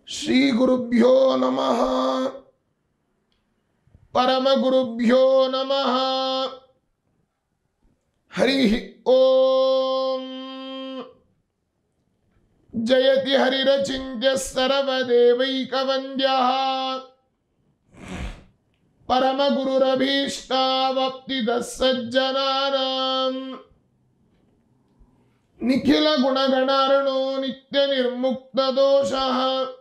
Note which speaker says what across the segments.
Speaker 1: ಶ್ರೀಗುರುಭ್ಯೋ ನಮಃ ಪರಮಗುರುಭ್ಯೋ ನಮಃ ಹರಿ ಓಂ ಜಯತಿ ಹರಿರಚಿಂತ್ಯ ಸರ್ವದೇವೈಕವಂದ್ಯಃ ಪರಮಗುರುರಭೀಷ್ಟಾವಪ್ತಿದ ಸಜ್ಜನಾನಾಂ ನಿಖಿಲ ಗುಣಗಣಾರ್ಣೋ ನಿತ್ಯ ನಿರ್ಮುಕ್ತ ದೋಷಃ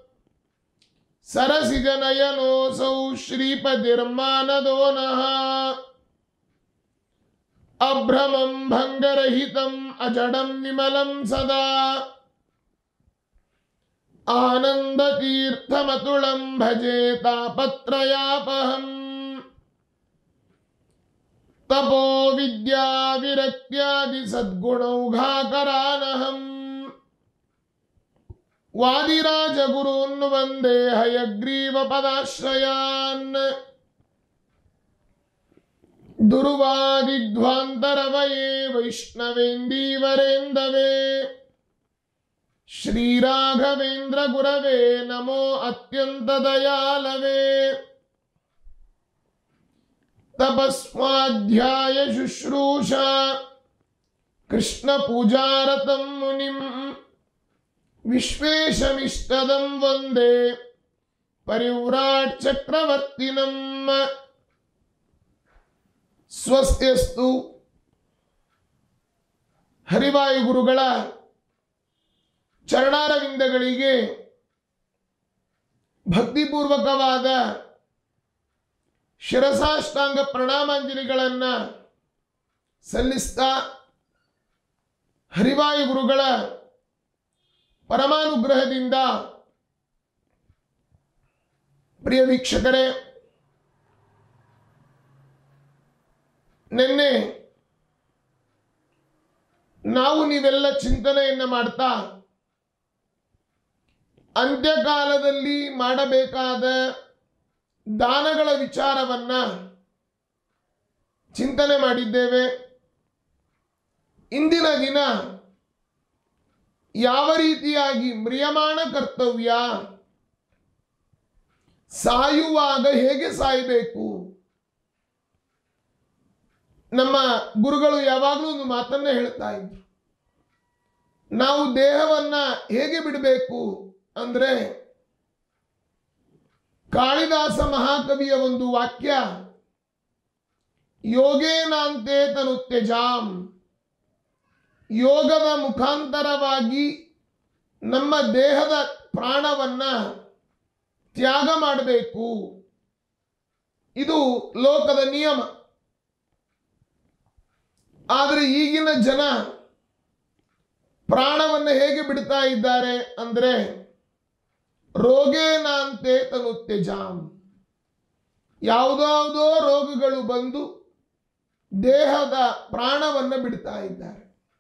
Speaker 1: ಸರಸಿಜನಯನೋऽಸೌ ಶ್ರೀಪತಿರ್ಮಾನದೋ ನಃ ಅಭ್ರಮಂ ಭಂಗರಹಿತಂ ಅಜಡಂ ವಿಮಲಂ ಸದಾ ಆನಂದತೀರ್ಥಮತುಳಂ ಭಜೆ ತಾಪತ್ರಯಾಪಹಂ ತಪೋ ವಿದ್ಯಾ ವಿರಕ್ತ್ಯಾದಿ ಸದ್ಗುಣೌಘಾಕರಾನಹಂ ವಾದಿರಾಜಗುರೂನ್ ವಂದೇ ಹಯಗ್ರೀವ ಪದಾಶ್ರಯಾನ್ ದುರ್ವಾದಿಧ್ವಾಂತರವಯೇ ವೈಷ್ಣವೇಂದೀವರೇಂದವೇ ಶ್ರೀರಾಘವೇಂದ್ರ ಗುರವೇ ನಮೋ ಅತ್ಯಂತ ದಯಾಲವೇ ತಪಸ್ವಾಧ್ಯಾಯ ಶುಶ್ರೂಷಾ ಕೃಷ್ಣ ಪೂಜಾರತಂ ಮುನಿಂ ವಿಶ್ವೇಶಮಿಷ್ಟದಂ ವಂದೇ ಪರಿವ್ರಾಟ್ ಚಕ್ರವರ್ತಿನಂ ಸ್ವಸ್ತ್ಯಸ್ತು ಹರಿವಾಯು ಗುರುಗಳ ಚರಣಾರವಿಂದಗಳಿಗೆ ಭಕ್ತಿಪೂರ್ವಕವಾದ ಶಿರಸಾಷ್ಟಾಂಗ ಪ್ರಣಾಮಾಂಜಲಿಗಳನ್ನು ಸಲ್ಲಿಸ್ತಾ ಹರಿವಾಯು ಗುರುಗಳ ಪರಮಾನುಗ್ರಹದಿಂದ ಪ್ರಿಯ ವೀಕ್ಷಕರೇ ನಿನ್ನೆ ನಾವು ನೀವೆಲ್ಲ ಚಿಂತನೆಯನ್ನು ಮಾಡ್ತಾ ಅಂತ್ಯಕಾಲದಲ್ಲಿ ಮಾಡಬೇಕಾದ ದಾನಗಳ ವಿಚಾರವನ್ನ ಚಿಂತನೆ ಮಾಡಿದ್ದೇವೆ ಇಂದಿನ ದಿನ ಯಾವ ರೀತಿಯಾಗಿ ಮ್ರಿಯಮಾಣ ಕರ್ತವ್ಯ ಸಾಯುವಾಗ ಹೇಗೆ ಸಾಯಬೇಕು ನಮ್ಮ ಗುರುಗಳು ಯಾವಾಗಲೂ ಒಂದು ಮಾತನ್ನ ಹೇಳ್ತಾ ಇದ್ರು ನಾವು ದೇಹವನ್ನ ಹೇಗೆ ಬಿಡಬೇಕು ಅಂದ್ರೆ ಕಾಳಿದಾಸ ಮಹಾಕವಿಯ ಒಂದು ವಾಕ್ಯ ಯೋಗೇನಾಂತೆ ತನು ತ್ಯಜಾಂ ಯೋಗದ ಮುಖಾಂತರವಾಗಿ ನಮ್ಮ ದೇಹದ ಪ್ರಾಣವನ್ನ ತ್ಯಾಗ ಮಾಡಬೇಕು ಇದು ಲೋಕದ ನಿಯಮ ಆದರೆ ಈಗಿನ ಜನ ಪ್ರಾಣವನ್ನು ಹೇಗೆ ಬಿಡ್ತಾ ಇದ್ದಾರೆ ಅಂದ್ರೆ ರೋಗೇನಾಂತೆ ತನು ತ್ಯಜಾಂ ಯಾವುದಾವುದೋ ರೋಗಗಳು ಬಂದು ದೇಹದ ಪ್ರಾಣವನ್ನು ಬಿಡ್ತಾ ಇದ್ದಾರೆ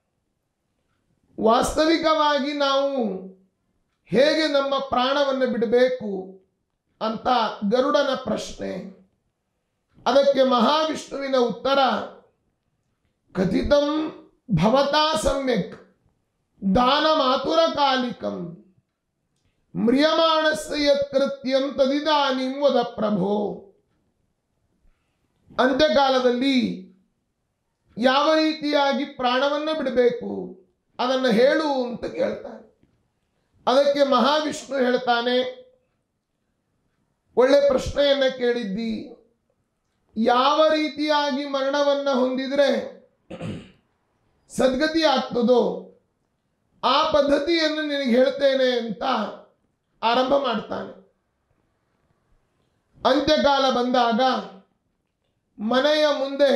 Speaker 1: ವಾಸ್ತವಿಕವಾಗಿ ನಾವು ಹೇಗೆ ನಮ್ಮ ಪ್ರಾಣವನ್ನು ಬಿಡಬೇಕು ಅಂತ ಗರುಡನ ಪ್ರಶ್ನೆ ಅದಕ್ಕೆ ಮಹಾವಿಷ್ಣುವಿನ ಉತ್ತರ ಕಥಿತಂ ಭವತಾ ಸಮ್ಯಕ್ ದಾನ ಮಾತುರ ಕಾಲಿಕಂ ಮ್ರಿಯಮಾಣಸ್ಯ ಯತ್ಕೃತ್ಯಂ ತದಿದಾನಿಂ ವದ ಪ್ರಭೋ ಅಂತ್ಯಕಾಲದಲ್ಲಿ ಯಾವ ರೀತಿಯಾಗಿ ಪ್ರಾಣವನ್ನು ಬಿಡಬೇಕು ಅದನ್ನು ಹೇಳು ಅಂತ ಕೇಳ್ತಾನೆ ಅದಕ್ಕೆ ಮಹಾವಿಷ್ಣು ಹೇಳ್ತಾನೆ ಒಳ್ಳೆ ಪ್ರಶ್ನೆಯನ್ನ ಕೇಳಿದ್ದಿ ಯಾವ ರೀತಿಯಾಗಿ ಮರಣವನ್ನ ಹೊಂದಿದ್ರೆ ಸದ್ಗತಿ ಆಗ್ತದೋ ಆ ಪದ್ಧತಿಯನ್ನು ನಿನಗೆ ಹೇಳ್ತೇನೆ ಅಂತ ಆರಂಭ ಮಾಡ್ತಾನೆ ಅಂತ್ಯಕಾಲ ಬಂದಾಗ ಮನೆಯ ಮುಂದೆ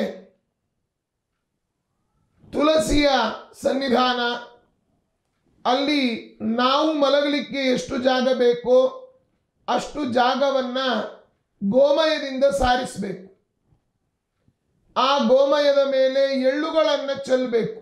Speaker 1: ತುಳಸಿಯ ಸನ್ನಿಧಾನ ಅಲ್ಲಿ ನಾವು ಮಲಗಲಿಕ್ಕೆ ಎಷ್ಟು ಜಾಗ ಬೇಕೋ ಅಷ್ಟು ಜಾಗವನ್ನ ಗೋಮಯದಿಂದ ಸಾರಿಸಬೇಕು ಆ ಗೋಮಯದ ಮೇಲೆ ಎಳ್ಳುಗಳನ್ನು ಚೆಲ್ಲಬೇಕು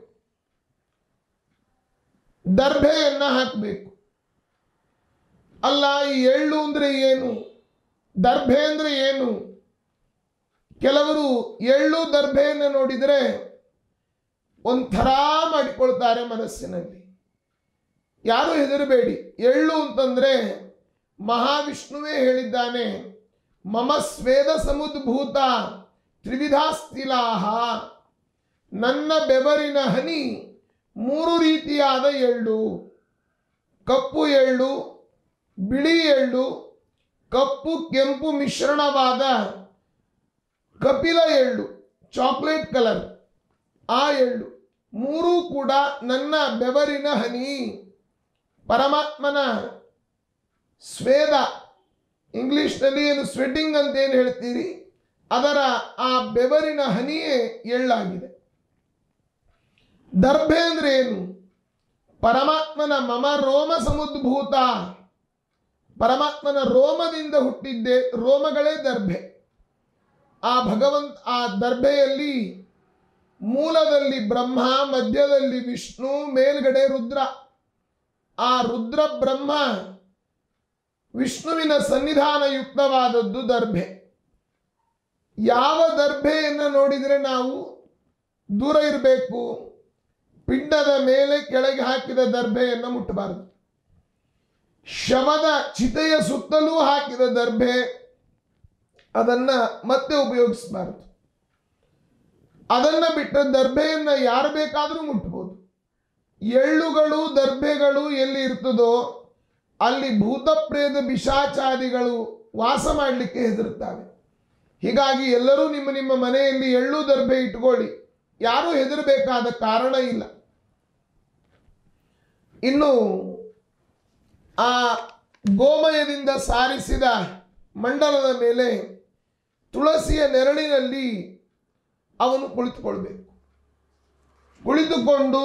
Speaker 1: ದರ್ಭೆಯನ್ನ ಹಾಕಬೇಕು ಅಲ್ಲ ಈ ಎಳ್ಳು ಅಂದ್ರೆ ಏನು ದರ್ಭೆ ಅಂದ್ರೆ ಏನು ಕೆಲವರು ಎಳ್ಳು ದರ್ಭೆಯನ್ನು ನೋಡಿದರೆ ಒಂಥರ ಮಾಡಿಕೊಳ್ತಾರೆ ಮನಸ್ಸಿನಲ್ಲಿ ಯಾರು ಹೆದರಬೇಡಿ ಎಳ್ಳು ಅಂತಂದ್ರೆ ಮಹಾವಿಷ್ಣುವೇ ಹೇಳಿದ್ದಾನೆ ಮಮ ಸ್ವೇದ ಸಮುದ್ಭೂತ ತ್ರಿವಿಧಾಸ್ತಿಲಾಹ ನನ್ನ ಬೆವರಿನ ಹನಿ ಮೂರು ರೀತಿಯಾದ ಎಳ್ಳು ಕಪ್ಪು ಎಳ್ಳು ಬಿಳಿ ಎಳ್ಳು ಕಪ್ಪು ಕೆಂಪು ಮಿಶ್ರಣವಾದ ಕಪಿಲ ಎಳ್ಳು ಚಾಕ್ಲೇಟ್ ಕಲರ್ ಆ ಎಳ್ಳು ಮೂರೂ ಕೂಡ ನನ್ನ ಬೆವರಿನ ಹನಿ ಪರಮಾತ್ಮನ ಸ್ವೇದ ಇಂಗ್ಲಿಷ್ನಲ್ಲಿ ಏನು ಸ್ವೆಟ್ಟಿಂಗ್ ಅಂತ ಏನು ಹೇಳ್ತೀರಿ ಅದರ ಆ ಬೆವರಿನ ಹನಿಯೇ ಎಳ್ಳಾಗಿದೆ ದರ್ಭೆ ಅಂದ್ರೆ ಏನು ಪರಮಾತ್ಮನ ಮಮ ರೋಮ ಸಮುದ್ಭೂತ ಪರಮಾತ್ಮನ ರೋಮದಿಂದ ಹುಟ್ಟಿದ್ದೆ ರೋಮಗಳೇ ದರ್ಭೆ ಆ ಭಗವಂತ ಆ ದರ್ಭೆಯಲ್ಲಿ ಮೂಲದಲ್ಲಿ ಬ್ರಹ್ಮ ಮಧ್ಯದಲ್ಲಿ ವಿಷ್ಣು ಮೇಲ್ಗಡೆ ರುದ್ರ ಆ ರುದ್ರ ಬ್ರಹ್ಮ ವಿಷ್ಣುವಿನ ಸನ್ನಿಧಾನ ಯುಕ್ತವಾದದ್ದು ದರ್ಭೆ ಯಾವ ದರ್ಭೆಯನ್ನು ನೋಡಿದರೆ ನಾವು ದೂರ ಇರಬೇಕು ಪಿಂಡದ ಮೇಲೆ ಕೆಳಗೆ ಹಾಕಿದ ದರ್ಭೆಯನ್ನು ಮುಟ್ಟಬಾರದು ಶವದ ಚಿತೆಯ ಸುತ್ತಲೂ ಹಾಕಿದ ದರ್ಭೆ ಅದನ್ನ ಮತ್ತೆ ಉಪಯೋಗಿಸಬಾರದು ಅದನ್ನ ಬಿಟ್ಟ ದರ್ಭೆಯನ್ನ ಯಾರು ಬೇಕಾದರೂ ಮುಟ್ಟಬಹುದು ಎಳ್ಳುಗಳು ದರ್ಭೆಗಳು ಎಲ್ಲಿ ಇರ್ತದೋ ಅಲ್ಲಿ ಭೂತ ಪ್ರೇತ ಪಿಶಾಚಾದಿಗಳು ವಾಸ ಮಾಡಲಿಕ್ಕೆ ಹೆದರುತ್ತವೆ ಹೀಗಾಗಿ ಎಲ್ಲರೂ ನಿಮ್ಮ ನಿಮ್ಮ ಮನೆಯಲ್ಲಿ ಎಳ್ಳು ದರ್ಭೆ ಇಟ್ಕೊಳ್ಳಿ ಯಾರೂ ಹೆದರಬೇಕಾದ ಕಾರಣ ಇಲ್ಲ ಇನ್ನು ಆ ಗೋಮಯದಿಂದ ಸಾರಿಸಿದ ಮಂಡಲದ ಮೇಲೆ ತುಳಸಿಯ ನೆರಳಿನಲ್ಲಿ ಅವನು ಕುಳಿತುಕೊಳ್ಬೇಕು ಕುಳಿತುಕೊಂಡು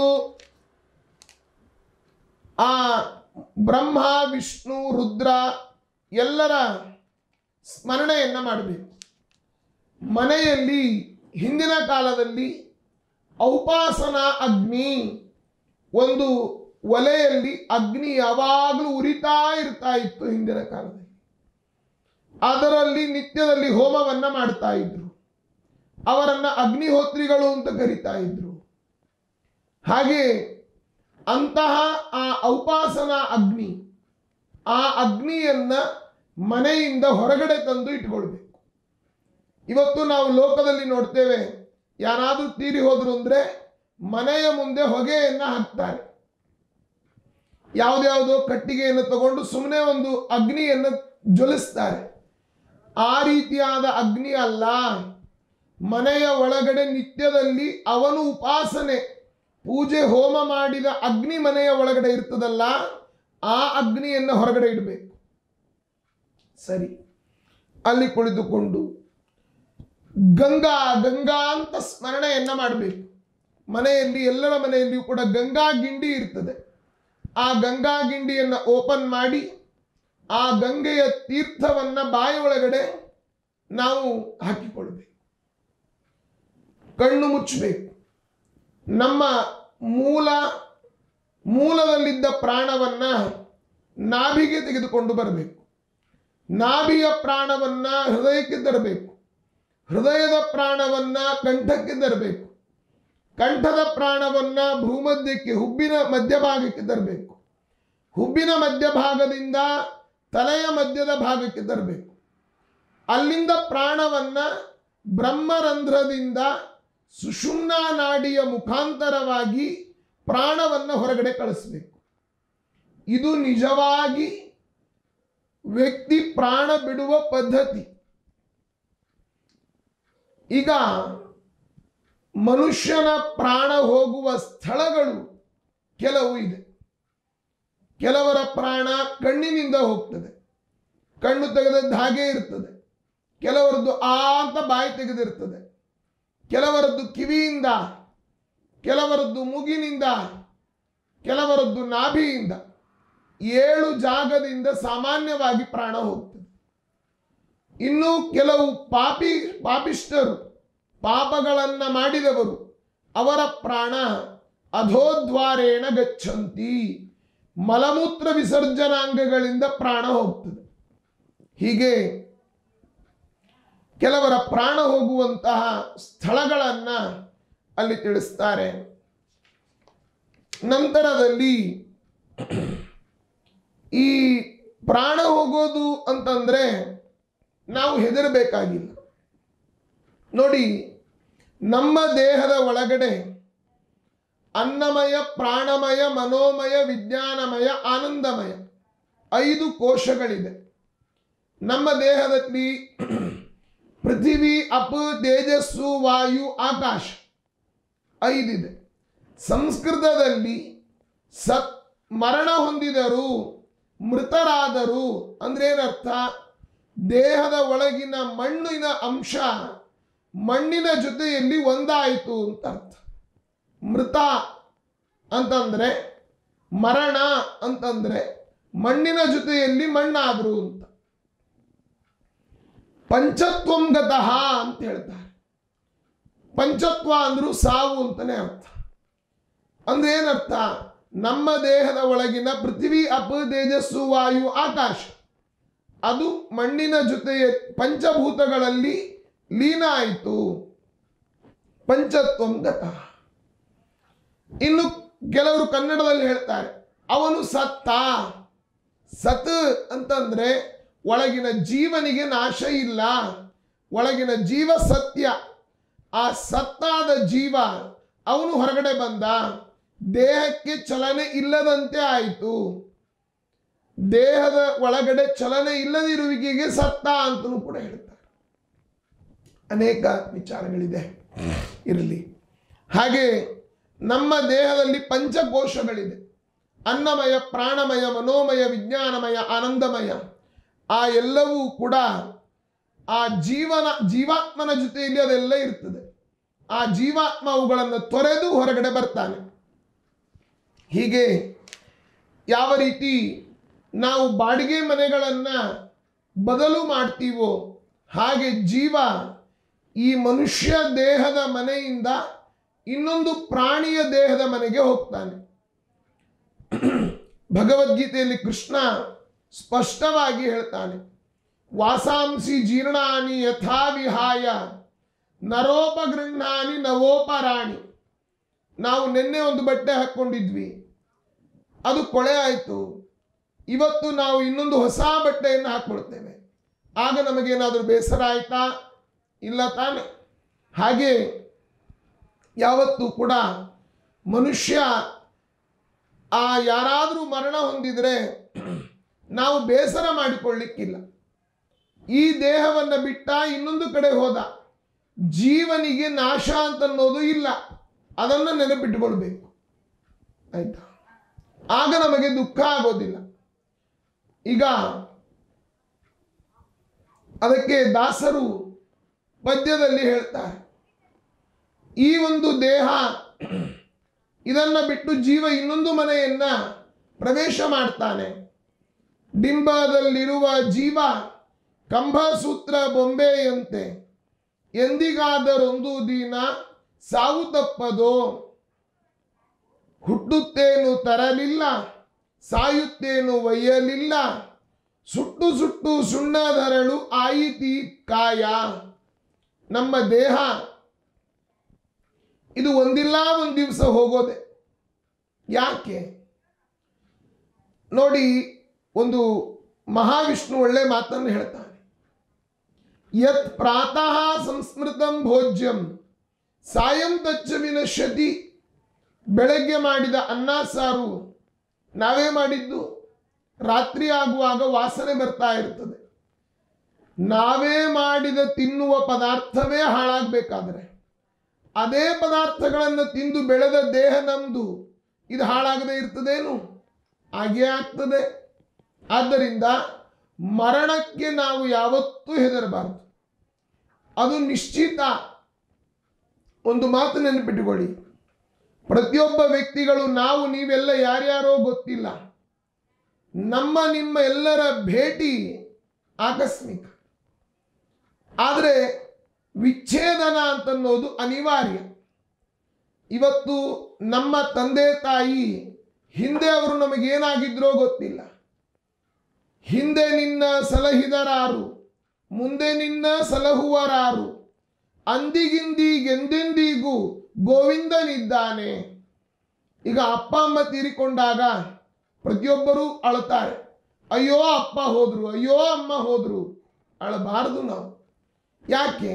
Speaker 1: ಆ ಬ್ರಹ್ಮ ವಿಷ್ಣು ರುದ್ರ ಎಲ್ಲರ ಸ್ಮರಣೆಯನ್ನು ಮಾಡಬೇಕು ಮನೆಯಲ್ಲಿ ಹಿಂದಿನ ಕಾಲದಲ್ಲಿ ಔಪಾಸನ ಅಗ್ನಿ ಒಂದು ಒಲೆಯಲ್ಲಿ ಅಗ್ನಿ ಯಾವಾಗಲೂ ಉರಿತಾ ಇರ್ತಾ ಇತ್ತು ಹಿಂದಿನ ಕಾಲದಲ್ಲಿ ಅದರಲ್ಲಿ ನಿತ್ಯದಲ್ಲಿ ಹೋಮವನ್ನ ಮಾಡ್ತಾ ಇದ್ರು ಅವರನ್ನ ಅಗ್ನಿಹೋತ್ರಿಗಳು ಅಂತ ಕರಿತಾ ಇದ್ರು ಹಾಗೆ ಅಂತಹ ಆ ಔಪಾಸನ ಅಗ್ನಿ ಆ ಅಗ್ನಿಯನ್ನ ಮನೆಯಿಂದ ಹೊರಗಡೆ ತಂದು ಇಟ್ಕೊಳ್ಬೇಕು ಇವತ್ತು ನಾವು ಲೋಕದಲ್ಲಿ ನೋಡ್ತೇವೆ ಯಾರಾದರೂ ತೀರಿ ಹೋದ್ರು ಅಂದ್ರೆ ಮನೆಯ ಮುಂದೆ ಹೊಗೆಯನ್ನ ಹಾಕ್ತಾರೆ ಯಾವುದ್ಯಾವುದೋ ಕಟ್ಟಿಗೆಯನ್ನು ತಗೊಂಡು ಸುಮ್ಮನೆ ಒಂದು ಅಗ್ನಿಯನ್ನು ಜ್ವಲಿಸ್ತಾರೆ ಆ ರೀತಿಯಾದ ಅಗ್ನಿ ಅಲ್ಲ ಮನೆಯ ಒಳಗಡೆ ನಿತ್ಯದಲ್ಲಿ ಅವನು ಉಪಾಸನೆ ಪೂಜೆ ಹೋಮ ಮಾಡಿದ ಅಗ್ನಿ ಮನೆಯ ಒಳಗಡೆ ಇರ್ತದಲ್ಲ ಆ ಅಗ್ನಿಯನ್ನು ಹೊರಗಡೆ ಇಡಬೇಕು ಸರಿ ಅಲ್ಲಿ ಕುಳಿತುಕೊಂಡು ಗಂಗಾ ಗಂಗಾ ಅಂತ ಸ್ಮರಣೆಯನ್ನ ಮಾಡಬೇಕು ಮನೆಯಲ್ಲಿ ಎಲ್ಲರ ಮನೆಯಲ್ಲಿಯೂ ಕೂಡ ಗಂಗಾ ಗಿಂಡಿ ಇರ್ತದೆ ಆ ಗಂಗಾ ಗಿಂಡಿಯನ್ನು ಓಪನ್ ಮಾಡಿ ಆ ಗಂಗೆಯ ತೀರ್ಥವನ್ನ ಬಾಯಿ ಒಳಗಡೆ ನಾವು ಹಾಕಿಕೊಳ್ಬೇಕು ಕಣ್ಣು ಮುಚ್ಚಬೇಕು ನಮ್ಮ ಮೂಲ ಮೂಲದಲ್ಲಿದ್ದ ಪ್ರಾಣವನ್ನ ನಾಭಿಗೆ ತೆಗೆದುಕೊಂಡು ಬರಬೇಕು ನಾಭಿಯ ಪ್ರಾಣವನ್ನ ಹೃದಯಕ್ಕೆ ತರಬೇಕು ಹೃದಯದ ಪ್ರಾಣವನ್ನ ಕಂಠಕ್ಕೆ ತರಬೇಕು ಕಂಠದ ಪ್ರಾಣವನ್ನ ಭೂಮಧ್ಯಕ್ಕೆ ಹುಬ್ಬಿನ ಮಧ್ಯಭಾಗಕ್ಕೆ ತರಬೇಕು ಹುಬ್ಬಿನ ಮಧ್ಯಭಾಗದಿಂದ ತಲೆಯ ಮಧ್ಯದ ಭಾಗಕ್ಕೆ ತರಬೇಕು ಅಲ್ಲಿಂದ ಪ್ರಾಣವನ್ನ ಬ್ರಹ್ಮರಂಧ್ರದಿಂದ ಸುಷುಮ್ನ ನಾಡಿಯ ಮುಖಾಂತರವಾಗಿ ಪ್ರಾಣವನ್ನು ಹೊರಗಡೆ ಕಳಿಸ್ಬೇಕು ಇದು ನಿಜವಾಗಿ ವ್ಯಕ್ತಿ ಪ್ರಾಣ ಬಿಡುವ ಪದ್ಧತಿ ಈಗ ಮನುಷ್ಯನ ಪ್ರಾಣ ಹೋಗುವ ಸ್ಥಳಗಳು ಕೆಲವು ಇದೆ ಕೆಲವರ ಪ್ರಾಣ ಕಣ್ಣಿನಿಂದ ಹೋಗ್ತದೆ ಕಣ್ಣು ತೆಗೆದದ್ದು ಹಾಗೇ ಇರ್ತದೆ ಕೆಲವರದ್ದು ಆ ಅಂತ ಬಾಯಿ ತೆಗೆದಿರ್ತದೆ ಕೆಲವರದ್ದು ಕಿವಿಯಿಂದ ಕೆಲವರದ್ದು ಮೂಗಿನಿಂದ ಕೆಲವರದ್ದು ನಾಭಿಯಿಂದ ಏಳು ಜಾಗದಿಂದ ಸಾಮಾನ್ಯವಾಗಿ ಪ್ರಾಣ ಹೋಗ್ತದೆ ಇನ್ನು ಕೆಲವು ಪಾಪಿ ಪಾಪಿಷ್ಟರು ಪಾಪಗಳನ್ನು ಮಾಡಿದವರು ಅವರ ಪ್ರಾಣ ಅಧೋದ್ವಾರೇಣ ಗಚ್ಚಂತಿ ಮಲಮೂತ್ರ ವಿಸರ್ಜನಾಂಗಗಳಿಂದ ಪ್ರಾಣ ಹೋಗ್ತದೆ ಹೀಗೆ ಕೆಲವರ ಪ್ರಾಣ ಹೋಗುವಂತಹ ಸ್ಥಳಗಳನ್ನು ಅಲ್ಲಿ ತಿಳಿಸ್ತಾರೆ ನಂತರದಲ್ಲಿ ಈ ಪ್ರಾಣ ಹೋಗೋ ಹೋಗೋದು ಅಂತಂದ್ರೆ ನಾವು ಹೆದರಬೇಕಾಗಿಲ್ಲ ನೋಡಿ ನಮ್ಮ ದೇಹದ ಒಳಗಡೆ ಅನ್ನಮಯ ಪ್ರಾಣಮಯ ಮನೋಮಯ ವಿಜ್ಞಾನಮಯ ಆನಂದಮಯ ಐದು ಕೋಶಗಳಿದೆ ನಮ್ಮ ದೇಹದಲ್ಲಿ ಪೃಥಿವಿ ಅಪ ತೇಜಸ್ಸು ವಾಯು ಆಕಾಶ ಐದಿದೆ ಸಂಸ್ಕೃತದಲ್ಲಿ ಸತ್ ಮರಣ ಹೊಂದಿದರು ಮೃತರಾದರು ಅಂದ್ರೆ ಏನರ್ಥ ದೇಹದ ಒಳಗಿನ ಮಣ್ಣಿನ ಅಂಶ ಮಣ್ಣಿನ ಜೊತೆಯಲ್ಲಿ ಒಂದಾಯಿತು ಅಂತ ಅರ್ಥ ಮೃತ ಅಂತಂದ್ರೆ ಮರಣ ಅಂತಂದ್ರೆ ಮಣ್ಣಿನ ಜೊತೆಯಲ್ಲಿ ಮಣ್ಣಾದ್ರು ಅಂತ ಪಂಚತ್ವಂ ಗತಃ ಅಂತ ಹೇಳ್ತಾರೆ ಪಂಚತ್ವ ಅಂದ್ರು ಸಾವು ಅಂತಾನೆ ಅರ್ಥ ಅಂದ್ರೆ ಏನರ್ಥ ನಮ್ಮ ದೇಹದ ಒಳಗಿನ ಪೃಥ್ವಿ ಅಪ ತೇಜಸ್ಸು ವಾಯು ಆಕಾಶ ಅದು ಮಣ್ಣಿನ ಜೊತೆ ಪಂಚಭೂತಗಳಲ್ಲಿ ಲೀನ ಆಯಿತು ಪಂಚತ್ವಂ ಗತಃ ಇನ್ನು ಕೆಲವರು ಕನ್ನಡದಲ್ಲಿ ಹೇಳ್ತಾರೆ ಅವನು ಸತ್ತ ಸತ್ ಅಂತಂದ್ರೆ ಒಳಗಿನ ಜೀವನಿಗೆ ನಾಶ ಇಲ್ಲ ಒಳಗಿನ ಜೀವ ಸತ್ಯ ಆ ಸತ್ತಾದ ಜೀವ ಅವನು ಹೊರಗಡೆ ಬಂದ ದೇಹಕ್ಕೆ ಚಲನೆ ಇಲ್ಲದಂತೆ ಆಯಿತು ದೇಹದ ಒಳಗಡೆ ಚಲನೆ ಇಲ್ಲದಿರುವಿಕೆಗೆ ಸತ್ತ ಅಂತಲೂ ಕೂಡ ಹೇಳ್ತಾರೆ ಅನೇಕ ವಿಚಾರಗಳಿದೆ ಇರಲಿ ಹಾಗೆ ನಮ್ಮ ದೇಹದಲ್ಲಿ ಪಂಚಕೋಶಗಳಿದೆ ಅನ್ನಮಯ ಪ್ರಾಣಮಯ ಮನೋಮಯ ವಿಜ್ಞಾನಮಯ ಆನಂದಮಯ ಆ ಎಲ್ಲವೂ ಕೂಡ ಆ ಜೀವನ ಜೀವಾತ್ಮನ ಜೊತೆಯಲ್ಲಿ ಅದೆಲ್ಲ ಇರ್ತದೆ ಆ ಜೀವಾತ್ಮ ಅವುಗಳನ್ನು ತೊರೆದು ಹೊರಗಡೆ ಬರ್ತಾನೆ ಹೀಗೆ ಯಾವ ರೀತಿ ನಾವು ಬಾಡಿಗೆ ಮನೆಗಳನ್ನು ಬದಲು ಮಾಡ್ತೀವೋ ಹಾಗೆ ಜೀವ ಈ ಮನುಷ್ಯ ದೇಹದ ಮನೆಯಿಂದ ಇನ್ನೊಂದು ಪ್ರಾಣಿಯ ದೇಹದ ಮನೆಗೆ ಹೋಗ್ತಾನೆ ಭಗವದ್ಗೀತೆಯಲ್ಲಿ ಕೃಷ್ಣ ಸ್ಪಷ್ಟವಾಗಿ ಹೇಳ್ತಾನೆ ವಾಸಾಂಸಿ ಜೀರ್ಣಾನಿ ಯಥಾ ವಿಹಾಯ ನರೋಪಗೃಹಾನಿ ನವೋಪರಾಣಿ ನಾವು ನಿನ್ನೆ ಒಂದು ಬಟ್ಟೆ ಹಾಕ್ಕೊಂಡಿದ್ವಿ ಅದು ಕೊಳೆ ಆಯಿತು ಇವತ್ತು ನಾವು ಇನ್ನೊಂದು ಹೊಸ ಬಟ್ಟೆಯನ್ನು ಹಾಕ್ಕೊಳ್ತೇವೆ ಆಗ ನಮಗೇನಾದರೂ ಬೇಸರ ಆಯ್ತಾ ಇಲ್ಲ ತಾನೆ ಹಾಗೆ ಯಾವತ್ತೂ ಕೂಡ ಮನುಷ್ಯ ಆ ಯಾರಾದರೂ ಮರಣ ಹೊಂದಿದರೆ ನಾವು ಬೇಸರ ಮಾಡಿಕೊಳ್ಳಿಕ್ಕಿಲ್ಲ ಈ ದೇಹವನ್ನು ಬಿಟ್ಟ ಇನ್ನೊಂದು ಕಡೆ ಹೋದ ಜೀವನಿಗೆ ನಾಶ ಅಂತನ್ನೋದು ಇಲ್ಲ ಅದನ್ನು ನೆನಪಿಟ್ಟುಕೊಳ್ಬೇಕು ಆಯ್ತಾ ಆಗ ನಮಗೆ ದುಃಖ ಆಗೋದಿಲ್ಲ ಈಗ ಅದಕ್ಕೆ ದಾಸರು ಪದ್ಯದಲ್ಲಿ ಹೇಳ್ತಾರೆ ಈ ಒಂದು ದೇಹ ಇದನ್ನ ಬಿಟ್ಟು ಜೀವ ಇನ್ನೊಂದು ಮನೆಯನ್ನ ಪ್ರವೇಶ ಮಾಡ್ತಾನೆ ಡಿಂಬದಲ್ಲಿರುವ ಜೀವ ಕಂಬಸೂತ್ರ ಬೊಂಬೆಯಂತೆ ಎಂದಿಗಾದರೊಂದು ದಿನ ಸಾವು ತಪ್ಪದೋ ಹುಟ್ಟುತ್ತೇನು ತರಲಿಲ್ಲ ಸಾಯುತ್ತೇನು ಒಯ್ಯಲಿಲ್ಲ ಸುಟ್ಟು ಸುಟ್ಟು ಸುಣ್ಣದರಳು ಆಯಿತಿ ಕಾಯ ನಮ್ಮ ದೇಹ ಇದು ಒಂದಿಲ್ಲ ಒಂದು ದಿವಸ ಹೋಗೋದೆ ಯಾಕೆ ನೋಡಿ ಒಂದು ಮಹಾವಿಷ್ಣು ಒಳ್ಳೆ ಮಾತನ್ನು ಹೇಳ್ತಾನೆ ಯತ್ ಪ್ರಾತಃ ಸಂಸ್ಮೃತಂ ಭೋಜ್ಯಂ ಸಾಯಂ ತಚ್ಚ ವಿನಶ್ಯತಿ ಬೆಳಗ್ಗೆ ಮಾಡಿದ ಅನ್ನ ಸಾರು ನಾವೇ ಮಾಡಿದ್ದು ರಾತ್ರಿ ಆಗುವಾಗ ವಾಸನೆ ಬರ್ತಾ ಇರ್ತದೆ ನಾವೇ ಮಾಡಿದ ತಿನ್ನುವ ಪದಾರ್ಥವೇ ಹಾಳಾಗಬೇಕಾದ್ರೆ ಅದೇ ಪದಾರ್ಥಗಳನ್ನು ತಿಂದು ಬೆಳೆದ ದೇಹ ನಮ್ದು ಇದು ಹಾಳಾಗದೆ ಇರ್ತದೇನು ಹಾಗೇ ಆಗ್ತದೆ ಆದ್ದರಿಂದ ಮರಣಕ್ಕೆ ನಾವು ಯಾವತ್ತೂ ಹೆದರಬಾರದು ಅದು ನಿಶ್ಚಿತ ಒಂದು ಮಾತು ನೆನಪಿಟ್ಟುಕೊಳ್ಳಿ ಪ್ರತಿಯೊಬ್ಬ ವ್ಯಕ್ತಿಗಳು ನಾವು ನೀವೆಲ್ಲ ಯಾರ್ಯಾರೋ ಗೊತ್ತಿಲ್ಲ ನಮ್ಮ ನಿಮ್ಮ ಎಲ್ಲರ ಭೇಟಿ ಆಕಸ್ಮಿಕ ಆದರೆ ವಿಚ್ಛೇದನ ಅಂತನ್ನೋದು ಅನಿವಾರ್ಯ ಇವತ್ತು ನಮ್ಮ ತಂದೆ ತಾಯಿ ಹಿಂದೆ ಅವರು ನಮಗೇನಾಗಿದ್ರೋ ಗೊತ್ತಿಲ್ಲ ಹಿಂದೆ ನಿನ್ನ ಸಲಹಿದರಾರು ಮುಂದೆ ನಿನ್ನ ಸಲಹುವರಾರು ಅಂದಿಗಿಂದಿಗೆಂದೆಂದಿಗೂ ಗೋವಿಂದನಿದ್ದಾನೆ ಈಗ ಅಪ್ಪ ಅಮ್ಮ ತೀರಿಕೊಂಡಾಗ ಪ್ರತಿಯೊಬ್ಬರೂ ಅಳುತ್ತಾರೆ ಅಯ್ಯೋ ಅಪ್ಪ ಹೋದ್ರು ಅಯ್ಯೋ ಅಮ್ಮ ಹೋದ್ರು ಅಳಬಾರದು ನಾವು ಯಾಕೆ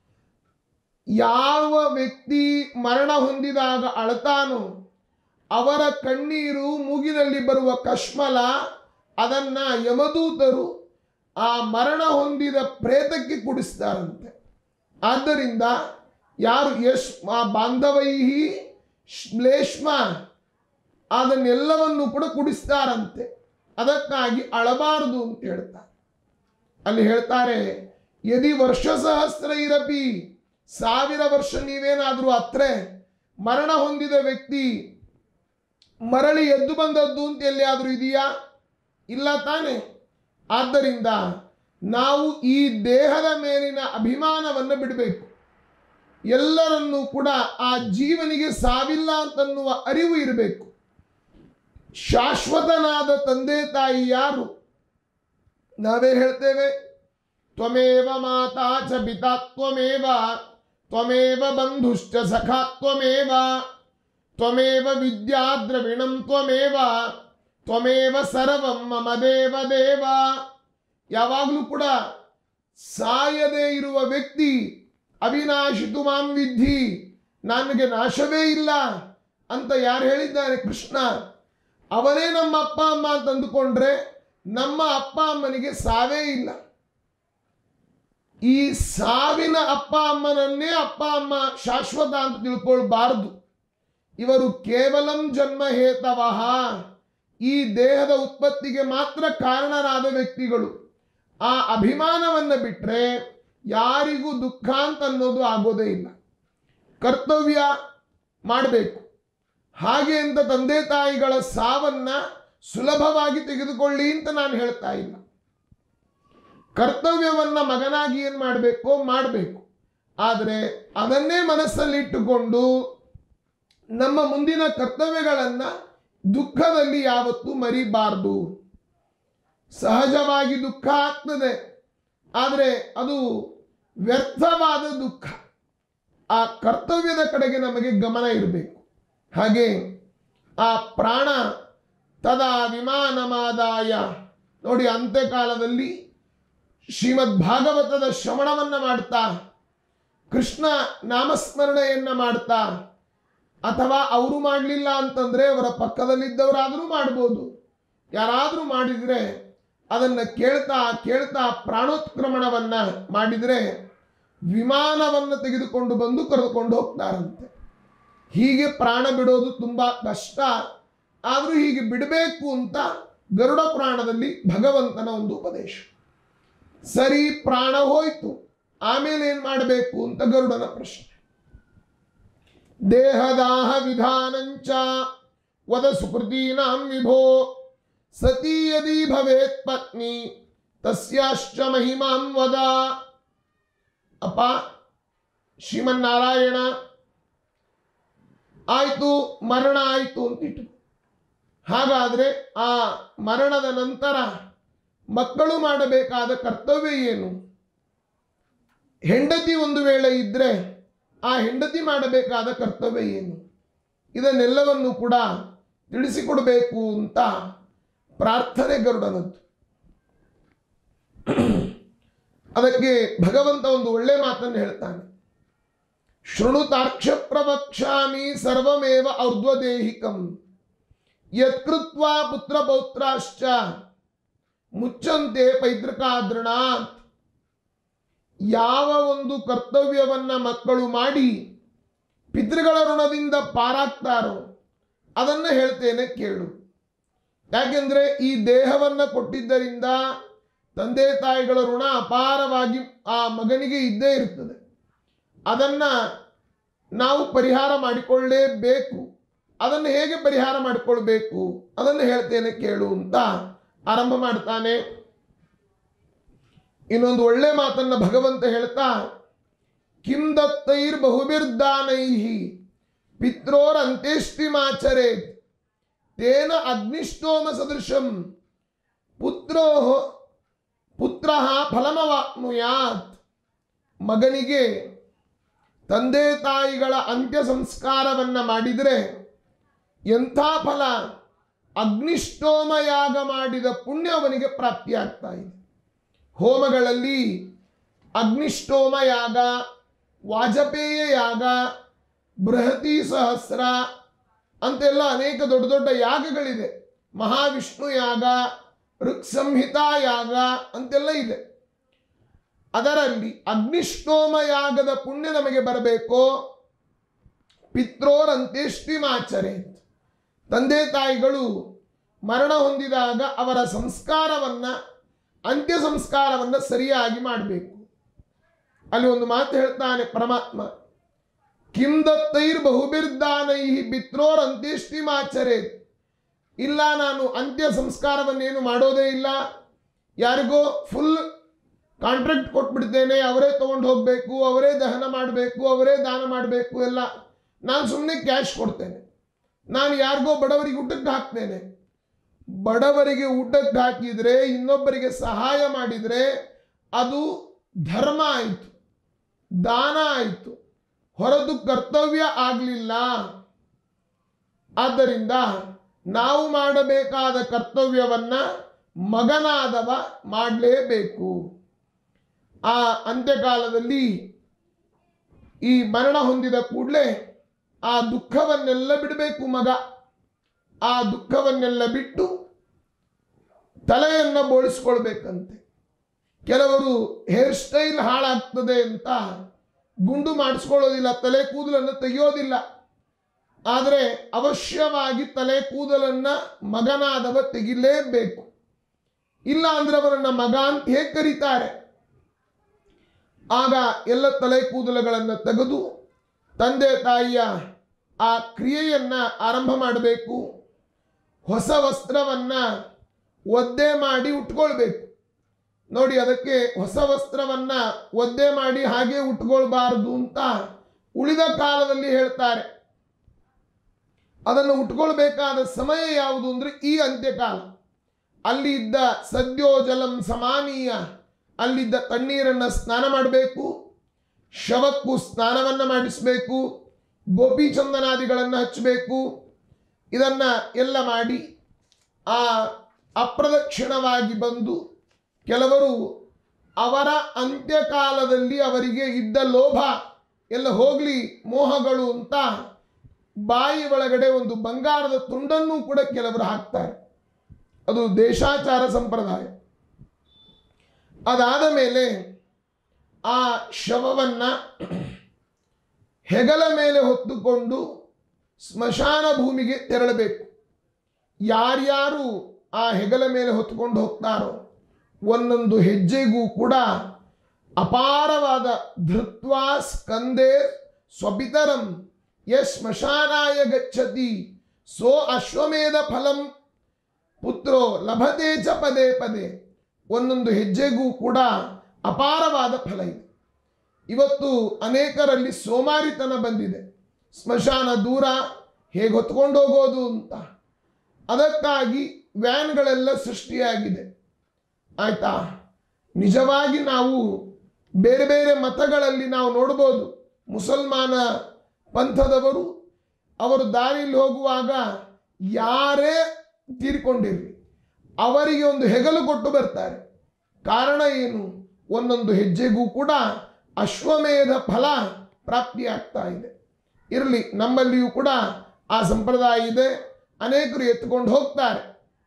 Speaker 1: ಯಾವ ವ್ಯಕ್ತಿ ಮರಣ ಹೊಂದಿದಾಗ ಅಳತಾನೋ ಅವರ ಕಣ್ಣೀರು ಮೂಗಿನಲ್ಲಿ ಬರುವ ಕಶ್ಮಲ ಅದನ್ನ ಯಮದೂತರು ಆ ಮರಣ ಹೊಂದಿದ ಪ್ರೇತಕ್ಕೆ ಕುಡಿಸ್ತಾರಂತೆ ಆದ್ದರಿಂದ ಯಾರು ಯಶ್ ಬಾಂಧವೈಹಿ ಶ್ಲೇಷ್ಮ ಅದನ್ನೆಲ್ಲವನ್ನು ಕೂಡ ಕುಡಿಸ್ತಾರಂತೆ ಅದಕ್ಕಾಗಿ ಅಳಬಾರದು ಅಂತ ಹೇಳ್ತಾರೆ ಅಲ್ಲಿ ಹೇಳ್ತಾರೆ ಯದಿ ವರ್ಷ ಸಹಸ್ರ ಇರಪಿ ಸಾವಿರ ವರ್ಷ ನೀವೇನಾದರೂ ಅತ್ರೆ ಮರಣ ಹೊಂದಿದ ವ್ಯಕ್ತಿ ಮರಳಿ ಎದ್ದು ಬಂದದ್ದು ಅಂತ ಎಲ್ಲಿಯಾದರೂ ಇದೆಯಾ ಇಲ್ಲ ತಾನೆ ಆದ್ದರಿಂದ ನಾವು ಈ ದೇಹದ ಮೇಲಿನ ಅಭಿಮಾನವನ್ನು ಬಿಡಬೇಕು ಎಲ್ಲರನ್ನೂ ಕೂಡ ಆ ಜೀವನಿಗೆ ಸಾವಿಲ್ಲ ಅಂತನ್ನುವ ಅರಿವು ಇರಬೇಕು ಶಾಶ್ವತನಾದ ತಂದೆ ತಾಯಿ ಯಾರು ನಾವೇ ಹೇಳ್ತೇವೆ ತ್ವಮೇವ ಮಾತಾ ಚ ಪಿತಾ ತ್ವಮೇವ ತ್ವಮೇವ ಬಂಧುಶ್ಚ ಸಖಾ ತ್ವಮೇವ ತ್ವಮೇವ ವಿದ್ಯಾ ದ್ರವಿಣಂ ತ್ವಮೇವ ತ್ವಮೇವ ಸರ್ವಂ ಮಮ ದೇವ ದೇವ ಯಾವಾಗಲೂ ಕೂಡ ಸಾಯದೇ ಇರುವ ವ್ಯಕ್ತಿ ಅವಿನಾಶಿತು ಮಾಂ ವಿದ್ಧಿ ನನಗೆ ನಾಶವೇ ಇಲ್ಲ ಅಂತ ಯಾರು ಹೇಳಿದ್ದಾರೆ ಕೃಷ್ಣ ಅವನೇ ನಮ್ಮ ಅಪ್ಪ ಅಮ್ಮ ಅಂತ ಅಂದುಕೊಂಡ್ರೆ ನಮ್ಮ ಅಪ್ಪ ಅಮ್ಮನಿಗೆ ಸಾವೇ ಇಲ್ಲ ಈ ಸಾವಿನ ಅಪ್ಪ ಅಮ್ಮನನ್ನೇ ಅಪ್ಪ ಅಮ್ಮ ಶಾಶ್ವತ ಅಂತ ತಿಳ್ಕೊಳ್ಬಾರದು ಇವರು ಕೇವಲಂ ಜನ್ಮ ಹೇತವಹ ಈ ದೇಹದ ಉತ್ಪತ್ತಿಗೆ ಮಾತ್ರ ಕಾರಣರಾದ ವ್ಯಕ್ತಿಗಳು ಆ ಅಭಿಮಾನವನ್ನು ಬಿಟ್ಟರೆ ಯಾರಿಗೂ ದುಃಖ ಅಂತ ಅನ್ನೋದು ಆಗೋದೇ ಇಲ್ಲ ಕರ್ತವ್ಯ ಮಾಡಬೇಕು ಹಾಗೆ ಅಂತ ತಂದೆ ತಾಯಿಗಳ ಸಾವನ್ನ ಸುಲಭವಾಗಿ ತೆಗೆದುಕೊಳ್ಳಿ ಅಂತ ನಾನು ಹೇಳ್ತಾ ಇಲ್ಲ ಕರ್ತವ್ಯವನ್ನ ಮಗನಾಗಿ ಏನು ಮಾಡಬೇಕು ಮಾಡಬೇಕು ಆದರೆ ಅದನ್ನೇ ಮನಸ್ಸಲ್ಲಿಟ್ಟುಕೊಂಡು ನಮ್ಮ ಮುಂದಿನ ಕರ್ತವ್ಯಗಳನ್ನು ದುಃಖದಲ್ಲಿ ಯಾವತ್ತೂ ಮರಿಬಾರ್ದು ಸಹಜವಾಗಿ ದುಃಖ ಆಗ್ತದೆ ಆದರೆ ಅದು ವ್ಯರ್ಥವಾದ ದುಃಖ ಆ ಕರ್ತವ್ಯದ ಕಡೆಗೆ ನಮಗೆ ಗಮನ ಇರಬೇಕು ಹಾಗೆ ಆ ಪ್ರಾಣ ತದಾ ವಿಮಾನಮಾದಾಯ ನೋಡಿ ಅಂತ್ಯಕಾಲದಲ್ಲಿ ಶ್ರೀಮದ್ ಭಾಗವತದ ಶ್ರವಣವನ್ನು ಮಾಡ್ತಾ ಕೃಷ್ಣ ನಾಮಸ್ಮರಣೆಯನ್ನ ಮಾಡ್ತಾ ಅಥವಾ ಅವರು ಮಾಡಲಿಲ್ಲ ಅಂತಂದ್ರೆ ಅವರ ಪಕ್ಕದಲ್ಲಿದ್ದವರಾದರೂ ಮಾಡ್ಬೋದು ಯಾರಾದರೂ ಮಾಡಿದರೆ ಅದನ್ನು ಕೇಳ್ತಾ ಕೇಳ್ತಾ ಪ್ರಾಣೋತ್ಕ್ರಮಣವನ್ನ ಮಾಡಿದರೆ ವಿಮಾನವನ್ನು ತೆಗೆದುಕೊಂಡು ಬಂದು ಕರೆದುಕೊಂಡು ಹೋಗ್ತಾರಂತೆ ಹೀಗೆ ಪ್ರಾಣ ಬಿಡೋದು ತುಂಬಾ ಕಷ್ಟ ಆದರೂ ಹೀಗೆ ಬಿಡಬೇಕು ಅಂತ ಗರುಡ ಪ್ರಾಣದಲ್ಲಿ ಭಗವಂತನ ಒಂದು ಉಪದೇಶ ಸರಿ ಪ್ರಾಣ ಹೋಯ್ತು ಆಮೇಲೆ ಏನ್ ಮಾಡಬೇಕು ಅಂತ ಗರುಡನ ಪ್ರಶ್ನೆ ದೇಹದಾಹ ವಿಧಾನಂಚ ವದ ಸುಕೃತೀನಾಂ ವಿಭೋ ಸತಿ ಯದಿ ಭವೇತ್ ಪತ್ನಿ ತಸ್ಯಾಶ್ಚ ಮಹಿಮಾಂ ವದ ಅಪ್ಪ ಶ್ರೀಮನ್ನಾರಾಯಣ ಆಯ್ತು ಮರಣ ಆಯ್ತು ಅಂತಿಟ್ಟು ಹಾಗಾದ್ರೆ ಆ ಮರಣದ ನಂತರ ಮಕ್ಕಳು ಮಾಡಬೇಕಾದ ಕರ್ತವ್ಯ ಏನು ಹೆಂಡತಿ ಒಂದು ವೇಳೆ ಇದ್ರೆ ಆ ಹೆಂಡತಿ ಮಾಡಬೇಕಾದ ಕರ್ತವ್ಯ ಏನು ಇದನ್ನೆಲ್ಲವನ್ನು ಕೂಡ ತಿಳಿಸಿಕೊಡಬೇಕು ಅಂತ ಪ್ರಾರ್ಥನೆ ಗರುಡನದ್ದು ಅದಕ್ಕೆ ಭಗವಂತ ಒಂದು ಒಳ್ಳೆ ಮಾತನ್ನು ಹೇಳ್ತಾನೆ ಶೃಣುತಾಕ್ಷ ಪ್ರವಕ್ಷಾಮಿ ಸರ್ವಮೇವ ಔರ್ಧ್ವದೇಹಿಕಂ ಯತ್ಕೃತ್ವ ಪುತ್ರ ಪೌತ್ರಾಶ್ಚ ಮುಚ್ಚಂತೆ ಪೈತೃಕಾದೃಣಾತ್ ಯಾವ ಒಂದು ಕರ್ತವ್ಯವನ್ನ ಮಕ್ಕಳು ಮಾಡಿ ಪಿತೃಗಳ ಋಣದಿಂದ ಪಾರಾಗ್ತಾರೋ ಅದನ್ನು ಹೇಳ್ತೇನೆ ಕೇಳು ಯಾಕೆಂದ್ರೆ ಈ ದೇಹವನ್ನ ಕೊಟ್ಟಿದ್ದರಿಂದ ತಂದೆ ತಾಯಿಗಳ ಋಣ ಅಪಾರವಾಗಿ ಆ ಮಗನಿಗೆ ಇದ್ದೇ ಇರ್ತದೆ ಅದನ್ನ ನಾವು ಪರಿಹಾರ ಮಾಡಿಕೊಳ್ಳಲೇಬೇಕು ಅದನ್ನು ಹೇಗೆ ಪರಿಹಾರ ಮಾಡಿಕೊಳ್ಬೇಕು ಅದನ್ನು ಹೇಳ್ತೇನೆ ಕೇಳು ಅಂತ ಆರಂಭ ಮಾಡ್ತಾನೆ ಇನ್ನೊಂದು ಒಳ್ಳೆ ಮಾತನ್ನ ಭಗವಂತ ಹೇಳ್ತಾ ಕಿಂ ದತ್ತೈರ್ ಬಹುಬಿರ್ದಾನೈ ಪಿತ್ರೋರ್ ಅಂತ್ಯೇಷ್ಟಿಮಾಚರೆ ತೇನ ಅಗ್ನಿಷ್ಟೋಮ ಸದೃಶಂ ಪುತ್ರೋ ಪುತ್ರ ಫಲಮವಾಪ್ನುಯಾತ್ ಮಗನಿಗೆ ತಂದೆ ತಾಯಿಗಳ ಅಂತ್ಯ ಸಂಸ್ಕಾರವನ್ನ ಮಾಡಿದರೆ ಎಂಥ ಫಲ ಅಗ್ನಿಷ್ಟೋಮ ಯಾಗ ಮಾಡಿದ ಪುಣ್ಯ ಅವನಿಗೆ ಪ್ರಾಪ್ತಿಯಾಗ್ತಾ ಇದೆ ಹೋಮಗಳಲ್ಲಿ ಅಗ್ನಿಷ್ಟೋಮ ಯಾಗ ವಾಜಪೇಯ ಯಾಗ ಬೃಹತಿ ಸಹಸ್ರ ಅಂತೆಲ್ಲ ಅನೇಕ ದೊಡ್ಡ ದೊಡ್ಡ ಯಾಗಗಳಿದೆ ಮಹಾವಿಷ್ಣು ಯಾಗ ಋಕ್ ಸಂಹಿತಾ ಯಾಗ ಅಂತೆಲ್ಲ ಇದೆ ಅದರಲ್ಲಿ ಅಗ್ನಿಷ್ಟೋಮ ಯಾಗದ ಪುಣ್ಯ ನಮಗೆ ಬರಬೇಕೋ ಪಿತ್ರೋರಂತ್ಯೇಷ್ಟಿಮಾಚರೆ ತಂದೆ ತಾಯಿಗಳು ಮರಣ ಹೊಂದಿದಾಗ ಅವರ ಸಂಸ್ಕಾರವನ್ನ ಅಂತ್ಯ ಸಂಸ್ಕಾರವನ್ನ ಸರಿಯಾಗಿ ಮಾಡಬೇಕು ಅಲ್ಲಿ ಒಂದು ಮಾತು ಹೇಳ್ತಾನೆ ಪರಮಾತ್ಮ ಕಿಂ ದತ್ತೈರ್ ಬಹುಬಿರ್ದಾನೈ ಪಿತ್ರೋರ್ ಅಂತ್ಯೇಷ್ಟಿಮಾಚರೆ ಇಲ್ಲ ನಾನು ಅಂತ್ಯ ಸಂಸ್ಕಾರವನ್ನೇನು ಮಾಡೋದೇ ಇಲ್ಲ ಯಾರಿಗೋ ಫುಲ್ ಕಾಂಟ್ರಾಕ್ಟ್ ಕೊಟ್ಬಿಡ್ತೇನೆ ಅವರೇ ತಗೊಂಡು ಹೋಗಬೇಕು ಅವರೇ ದಹನ ಮಾಡಬೇಕು ಅವರೇ ದಾನ ಮಾಡಬೇಕು ಎಲ್ಲ ನಾನು ಸುಮ್ಮನೆ ಕ್ಯಾಶ್ ಕೊಡ್ತೇನೆ ನಾನು ಯಾರಿಗೋ ಬಡವರಿಗೆ ಊಟಕ್ಕೆ ಹಾಕ್ತೇನೆ ಬಡವರಿಗೆ ಊಟಕ್ಕೆ ಹಾಕಿದರೆ ಇನ್ನೊಬ್ಬರಿಗೆ ಸಹಾಯ ಮಾಡಿದರೆ ಅದು ಧರ್ಮ ಆಯಿತು ದಾನ ಆಯಿತು ಹೊರತು ಕರ್ತವ್ಯ ಆಗಲಿಲ್ಲ ಆದ್ದರಿಂದ ನಾವು ಮಾಡಬೇಕಾದ ಕರ್ತವ್ಯವನ್ನ ಮಗನಾದವ ಮಾಡಲೇಬೇಕು ಆ ಅಂತ್ಯಕಾಲದಲ್ಲಿ ಈ ಮರಣ ಹೊಂದಿದ ಕೂಡಲೇ ಆ ದುಃಖವನ್ನೆಲ್ಲ ಬಿಡಬೇಕು ಮಗ ಆ ದುಃಖವನ್ನೆಲ್ಲ ಬಿಟ್ಟು ತಲೆಯನ್ನು ಬೋಳಿಸ್ಕೊಳ್ಬೇಕಂತೆ ಕೆಲವರು ಹೇರ್ ಸ್ಟೈಲ್ ಹಾಳಾಗ್ತದೆ ಅಂತ ಗುಂಡು ಮಾಡಿಸ್ಕೊಳ್ಳೋದಿಲ್ಲ ತಲೆ ಕೂದಲನ್ನು ತೆಗೆಯೋದಿಲ್ಲ ಆದರೆ ಅವಶ್ಯವಾಗಿ ತಲೆ ಕೂದಲನ್ನ ಮಗನಾದವ ತೆಗಿಲೇಬೇಕು ಇಲ್ಲ ಅಂದ್ರೆ ಅವರನ್ನ ಮಗ ಅಂತ ಹೇಗೆ ಕರೀತಾರೆ ಆಗ ಎಲ್ಲ ತಲೆ ಕೂದಲುಗಳನ್ನು ತೆಗೆದು ತಂದೆ ತಾಯಿಯ ಆ ಕ್ರಿಯೆಯನ್ನ ಆರಂಭ ಮಾಡಬೇಕು ಹೊಸ ವಸ್ತ್ರವನ್ನ ಒದ್ದೆ ಮಾಡಿ ಉಟ್ಕೊಳ್ಬೇಕು ನೋಡಿ ಅದಕ್ಕೆ ಹೊಸ ವಸ್ತ್ರವನ್ನ ಒದ್ದೆ ಮಾಡಿ ಹಾಗೆ ಉಟ್ಕೊಳ್ಬಾರದು ಅಂತ ಉಳಿದ ಕಾಲದಲ್ಲಿ ಹೇಳ್ತಾರೆ ಅದನ್ನು ಉಟ್ಕೊಳ್ಬೇಕಾದ ಸಮಯ ಯಾವುದು ಅಂದ್ರೆ ಈ ಅಂತ್ಯಕಾಲ ಅಲ್ಲಿ ಇದ್ದ ಸದ್ಯೋ ಜಲಂ ಸಮಾನೀಯ ಅಲ್ಲಿದ್ದ ತಣ್ಣೀರನ್ನು ಸ್ನಾನ ಮಾಡಬೇಕು ಶವಕ್ಕೂ ಸ್ನಾನವನ್ನು ಮಾಡಿಸಬೇಕು ಗೋಪಿ ಚಂದನಾದಿಗಳನ್ನು ಹಚ್ಚಬೇಕು ಇದನ್ನು ಎಲ್ಲ ಮಾಡಿ ಆ ಅಪ್ರದಕ್ಷಿಣವಾಗಿ ಬಂದು ಕೆಲವರು ಅವರ ಅಂತ್ಯಕಾಲದಲ್ಲಿ ಅವರಿಗೆ ಇದ್ದ ಲೋಭ ಎಲ್ಲ ಹೋಗಲಿ ಮೋಹಗಳು ಅಂತ ಬಾಯಿ ಒಳಗಡೆ ಒಂದು ಬಂಗಾರದ ತುಂಡನ್ನು ಕೂಡ ಕೆಲವರು ಹಾಕ್ತಾರೆ ಅದು ದೇಶಾಚಾರ ಸಂಪ್ರದಾಯ ಅದಾದ ಮೇಲೆ ಆ ಶವವನ್ನು ಹೆಗಲ ಮೇಲೆ ಹೊತ್ತುಕೊಂಡು ಸ್ಮಶಾನ ಭೂಮಿಗೆ ತೆರಳಬೇಕು ಯಾರ್ಯಾರು ಆ ಹೆಗಲ ಮೇಲೆ ಹೊತ್ತುಕೊಂಡು ಹೋಗ್ತಾರೋ ಒಂದೊಂದು ಹೆಜ್ಜೆಗೂ ಕೂಡ ಅಪಾರವಾದ ಧೃತ್ವಾ ಸ್ಕಂದೇ ಸ್ವಪಿತರಂ ಯಶ್ ಸ್ಮಶಾನಾಯ ಗಚ್ಚತಿ ಸೋ ಅಶ್ವಮೇಧ ಫಲಂ ಪುತ್ರೋ ಲಭತೆ ಚ ಪದೇ ಪದೇ ಒಂದೊಂದು ಹೆಜ್ಜೆಗೂ ಕೂಡ ಅಪಾರವಾದ ಫಲ ಇದೆ ಇವತ್ತು ಅನೇಕರಲ್ಲಿ ಸೋಮಾರಿತನ ಬಂದಿದೆ ಸ್ಮಶಾನ ದೂರ ಹೇಗೆ ಹೊತ್ಕೊಂಡು ಹೋಗೋದು ಅಂತ ಅದಕ್ಕಾಗಿ ವ್ಯಾನ್ಗಳೆಲ್ಲ ಸೃಷ್ಟಿಯಾಗಿದೆ ಆಯ್ತಾ ನಿಜವಾಗಿ ನಾವು ಬೇರೆ ಬೇರೆ ಮತಗಳಲ್ಲಿ ನಾವು ನೋಡ್ಬೋದು ಮುಸಲ್ಮಾನ ಪಂಥದವರು ಅವರು ದಾರಿಯಲ್ಲಿ ಹೋಗುವಾಗ ಯಾರೇ ತೀರಿಕೊಂಡಿರಲಿ ಅವರಿಗೆ ಒಂದು ಹೆಗಲು ಕೊಟ್ಟು ಬರ್ತಾರೆ ಕಾರಣ ಏನು ಒಂದೊಂದು ಹೆಜ್ಜೆಗೂ ಕೂಡ ಅಶ್ವಮೇಧ ಫಲ ಪ್ರಾಪ್ತಿಯಾಗ್ತಾ ಇದೆ ಇರಲಿ ನಮ್ಮಲ್ಲಿಯೂ ಕೂಡ ಆ ಸಂಪ್ರದಾಯ ಇದೆ ಅನೇಕರು ಎತ್ಕೊಂಡು ಹೋಗ್ತಾರೆ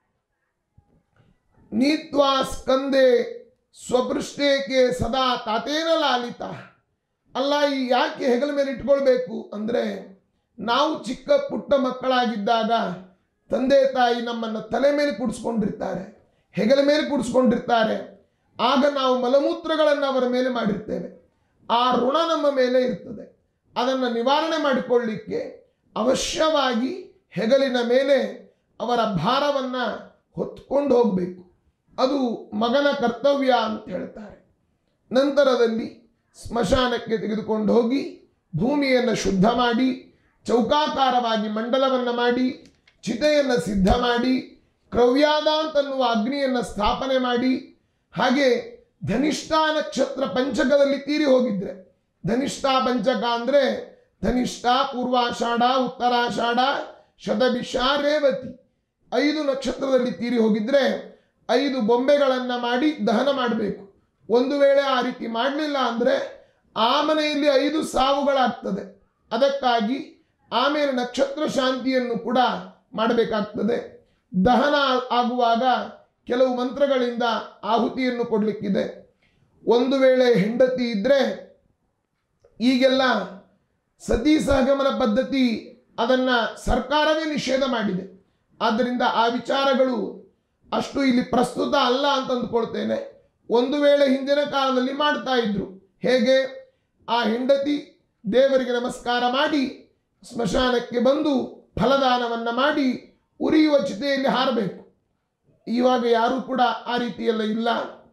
Speaker 1: ನೀತ್ವಾ ಸ್ಕಂದೆ ಸ್ವಪೃಷ್ಟೇಕೆ ಸದಾ ತಾತೇನ ಲಾಲಿತ ಅಲ್ಲ ಈ ಯಾಕೆ ಹೆಗಲ ಮೇಲೆ ಇಟ್ಕೊಳ್ಬೇಕು ಅಂದರೆ ನಾವು ಚಿಕ್ಕ ಪುಟ್ಟ ಮಕ್ಕಳಾಗಿದ್ದಾಗ ತಂದೆ ತಾಯಿ ನಮ್ಮನ್ನು ತಲೆ ಮೇಲೆ ಕುಡಿಸ್ಕೊಂಡಿರ್ತಾರೆ ಹೆಗಲ ಮೇಲೆ ಕುಡಿಸ್ಕೊಂಡಿರ್ತಾರೆ ಆಗ ನಾವು ಮಲಮೂತ್ರಗಳನ್ನು ಅವರ ಮೇಲೆ ಮಾಡಿರ್ತೇವೆ ಆ ಋಣ ನಮ್ಮ ಮೇಲೆ ಇರ್ತದೆ ಅದನ್ನು ನಿವಾರಣೆ ಮಾಡಿಕೊಳ್ಳಿಕ್ಕೆ ಅವಶ್ಯವಾಗಿ ಹೆಗಲಿನ ಮೇಲೆ ಅವರ ಭಾರವನ್ನು ಹೊತ್ಕೊಂಡು ಹೋಗಬೇಕು ಅದು ಮಗನ ಕರ್ತವ್ಯ ಅಂತ ಹೇಳ್ತಾರೆ ನಂತರದಲ್ಲಿ ಸ್ಮಶಾನಕ್ಕೆ ತೆಗೆದುಕೊಂಡು ಹೋಗಿ ಭೂಮಿಯನ್ನು ಶುದ್ಧ ಮಾಡಿ ಚೌಕಾಕಾರವಾಗಿ ಮಂಡಲವನ್ನು ಮಾಡಿ ಚಿತೆಯನ್ನು ಸಿದ್ಧ ಮಾಡಿ ಕ್ರವ್ಯಾದ ಅಂತನ್ನುವ ಅಗ್ನಿಯನ್ನು ಸ್ಥಾಪನೆ ಮಾಡಿ ಹಾಗೆ ಧನಿಷ್ಠಾ ನಕ್ಷತ್ರ ಪಂಚಕದಲ್ಲಿ ತೀರಿ ಹೋಗಿದ್ರೆ ಧನಿಷ್ಠಾ ಪಂಚಕ ಅಂದರೆ ಧನಿಷ್ಠ ಪೂರ್ವಾಷಾಢ ಉತ್ತರಾಷಾಢ ಶತಭಿಷ ರೇವತಿ ಐದು ನಕ್ಷತ್ರದಲ್ಲಿ ತೀರಿ ಹೋಗಿದ್ರೆ ಐದು ಬೊಂಬೆಗಳನ್ನು ಮಾಡಿ ದಹನ ಮಾಡಬೇಕು ಒಂದು ವೇಳೆ ಆ ರೀತಿ ಮಾಡಲಿಲ್ಲ ಅಂದರೆ ಆ ಮನೆಯಲ್ಲಿ ಐದು ಸಾವುಗಳಾಗ್ತದೆ ಅದಕ್ಕಾಗಿ ಆಮೇಲೆ ನಕ್ಷತ್ರ ಶಾಂತಿಯನ್ನು ಕೂಡ ಮಾಡಬೇಕಾಗ್ತದೆ ದಹನ ಆಗುವಾಗ ಕೆಲವು ಮಂತ್ರಗಳಿಂದ ಆಹುತಿಯನ್ನು ಕೊಡಲಿಕ್ಕಿದೆ ಒಂದು ವೇಳೆ ಹೆಂಡತಿ ಇದ್ದರೆ ಈಗೆಲ್ಲ ಸತಿ ಸಹಗಮನ ಪದ್ಧತಿ ಅದನ್ನು ಸರ್ಕಾರವೇ ನಿಷೇಧ ಮಾಡಿದೆ ಆದ್ದರಿಂದ ಆ ವಿಚಾರಗಳು ಅಷ್ಟು ಇಲ್ಲಿ ಪ್ರಸ್ತುತ ಅಲ್ಲ ಅಂತ ಅಂದ್ಕೊಳ್ತೇನೆ ಒಂದು ವೇಳೆ ಹಿಂದಿನ ಕಾಲದಲ್ಲಿ ಮಾಡ್ತಾ ಇದ್ರು ಹೇಗೆ ಆ ಹೆಂಡತಿ ದೇವರಿಗೆ ನಮಸ್ಕಾರ ಮಾಡಿ ಸ್ಮಶಾನಕ್ಕೆ ಬಂದು ಫಲದಾನವನ್ನು ಮಾಡಿ ಉರಿಯುವ ಚಿತೆಯಲ್ಲಿ ಹಾರಬೇಕು ಇವಾಗ ಯಾರೂ ಕೂಡ ಆ ರೀತಿಯೆಲ್ಲ ಇಲ್ಲ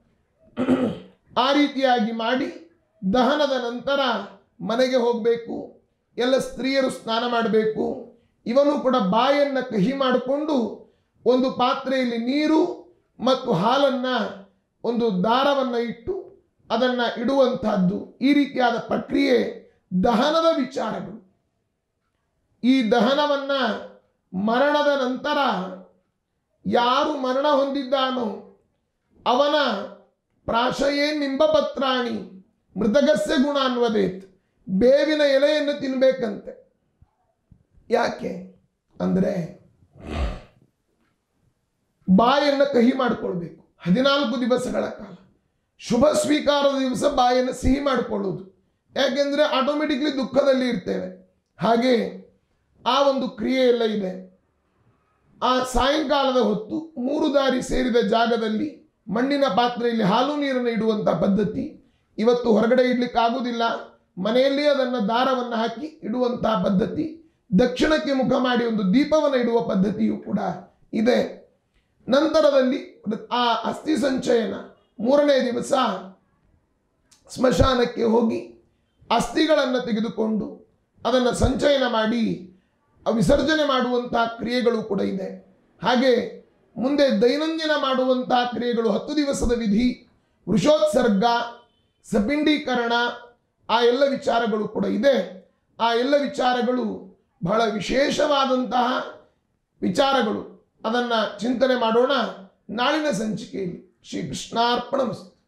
Speaker 1: ಆ ರೀತಿಯಾಗಿ ಮಾಡಿ ದಹನದ ನಂತರ ಮನೆಗೆ ಹೋಗಬೇಕು ಎಲ್ಲ ಸ್ತ್ರೀಯರು ಸ್ನಾನ ಮಾಡಬೇಕು ಇವನು ಕೂಡ ಬಾಯನ್ನು ಕಹಿ ಮಾಡಿಕೊಂಡು ಒಂದು ಪಾತ್ರೆಯಲ್ಲಿ ನೀರು ಮತ್ತು ಹಾಲನ್ನು ಒಂದು ದಾರವನ್ನು ಇಟ್ಟು ಅದನ್ನು ಇಡುವಂತಹದ್ದು ಈ ರೀತಿಯಾದ ಪ್ರಕ್ರಿಯೆ ದಹನದ ವಿಚಾರಗಳು ಈ ದಹನವನ್ನು ಮರಣದ ನಂತರ ಯಾರು ಮರಣ ಹೊಂದಿದ್ದಾನೋ ಅವನ ಪ್ರಾಶಯೇ ನಿಂಬಪತ್ರಾಣಿ ಮೃತಗಸ್ಯ ಗುಣ ಅನ್ವದೇತ್ ಬೇವಿನ ಎಲೆಯನ್ನು ತಿನ್ನಬೇಕಂತೆ ಯಾಕೆ ಅಂದರೆ ಬಾಯನ್ನು ಕಹಿ ಮಾಡಿಕೊಳ್ಬೇಕು ಹದಿನಾಲ್ಕು ದಿವಸಗಳ ಕಾಲ ಶುಭ ಸ್ವೀಕಾರದ ದಿವಸ ಬಾಯನ್ನು ಸಿಹಿ ಮಾಡಿಕೊಳ್ಳುವುದು ಯಾಕೆಂದರೆ ಆಟೋಮೆಟಿಕ್ಲಿ ದುಃಖದಲ್ಲಿ ಇರ್ತೇವೆ ಹಾಗೆ ಆ ಒಂದು ಕ್ರಿಯೆ ಎಲ್ಲ ಇದೆ ಆ ಸಾಯಂಕಾಲದ ಹೊತ್ತು ಮೂರು ದಾರಿ ಸೇರಿದ ಜಾಗದಲ್ಲಿ ಮಣ್ಣಿನ ಪಾತ್ರೆಯಲ್ಲಿ ಹಾಲು ನೀರನ್ನು ಇಡುವಂಥ ಪದ್ಧತಿ ಇವತ್ತು ಹೊರಗಡೆ ಇಡ್ಲಿಕ್ಕೆ ಆಗುವುದಿಲ್ಲ ಮನೆಯಲ್ಲಿ ಅದನ್ನು ದಾರವನ್ನು ಹಾಕಿ ಇಡುವಂತಹ ಪದ್ಧತಿ ದಕ್ಷಿಣಕ್ಕೆ ಮುಖ ಮಾಡಿ ಒಂದು ದೀಪವನ್ನು ಇಡುವ ಪದ್ಧತಿಯು ಕೂಡ ಇದೆ ನಂತರದಲ್ಲಿ ಆ ಅಸ್ಥಿ ಸಂಚಯನ ಮೂರನೇ ದಿವಸ ಸ್ಮಶಾನಕ್ಕೆ ಹೋಗಿ ಅಸ್ಥಿಗಳನ್ನು ತೆಗೆದುಕೊಂಡು ಅದನ್ನು ಸಂಚಯನ ಮಾಡಿ ವಿಸರ್ಜನೆ ಮಾಡುವಂತಹ ಕ್ರಿಯೆಗಳು ಕೂಡ ಇದೆ ಹಾಗೆ ಮುಂದೆ ದೈನಂದಿನ ಮಾಡುವಂತಹ ಕ್ರಿಯೆಗಳು ಹತ್ತು ದಿವಸದ ವಿಧಿ ವೃಷೋತ್ಸರ್ಗ ಸಪಿಂಡೀಕರಣ ಆ ಎಲ್ಲ ವಿಚಾರಗಳು ಕೂಡ ಇದೆ ಆ ಎಲ್ಲ ವಿಚಾರಗಳು ಬಹಳ ವಿಶೇಷವಾದಂತಹ ವಿಚಾರಗಳು ಅದನ್ನು ಚಿಂತನೆ ಮಾಡೋಣ ನಾಳಿನ ಸಂಚಿಕೆಯಲ್ಲಿ ಶ್ರೀ ಕೃಷ್ಣಾರ್ಪಣ